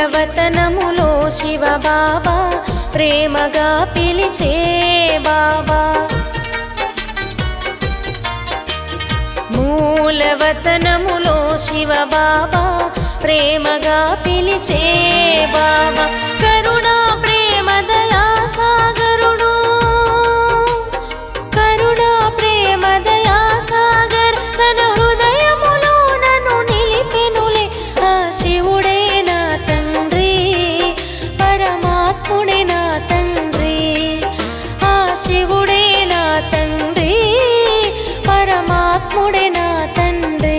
మూలవతనములో శివ బాబా ప్రేమగా పిలిచే బాబా మూలవతనములో శివ బాబా ప్రేమగా పిలిచే బాబా కరుణా ప్రేమ దయా సాగరుడు కరుణా ప్రేమ దయా సాగర్ తన హృదయములో నన్ను నిలిపెనులే ఆ శివుడే నా తండ్రి పరమాత్ముడే నా తండ్రి ఆ శివుడే నా తండ్రి పరమాత్ముడే నా తండ్రి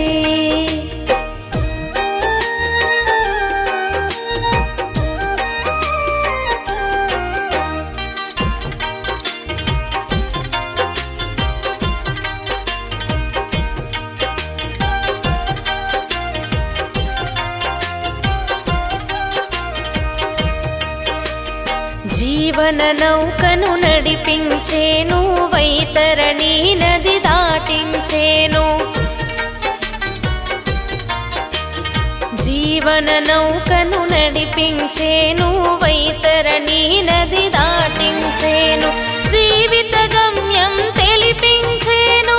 జీవన నౌకను నడిపించేను వైతరణి నది దాటించేను జీవన నౌకను నడిపించేను వైతరణి నది దాటించేను జీవిత గమ్యం తెలిపించేను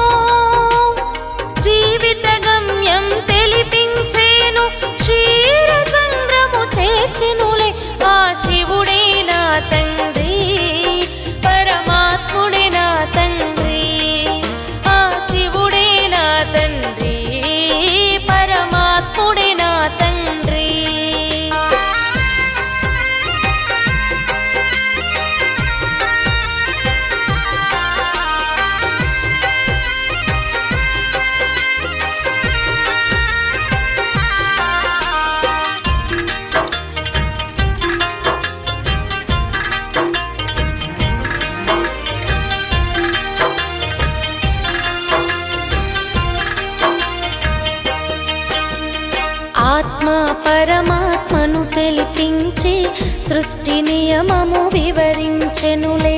జీవిత గమ్యం తెలిపించేను క్షీర సంద్రము చేర్చెనులే ఆ శివుడే నా తండ్రి పరమాత్ముడే నా తండ్రి ఆ శివుడే నా తండ్రి పరమాత్ముడే నా తండ్రి ఆత్మ పరమాత్మను తెలిపించి సృష్టి నియమము వివరించెనులే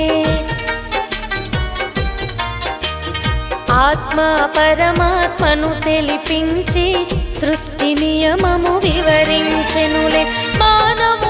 ఆత్మ పరమాత్మను తెలిపించి సృష్టి నియమము వివరించెనులే మానవ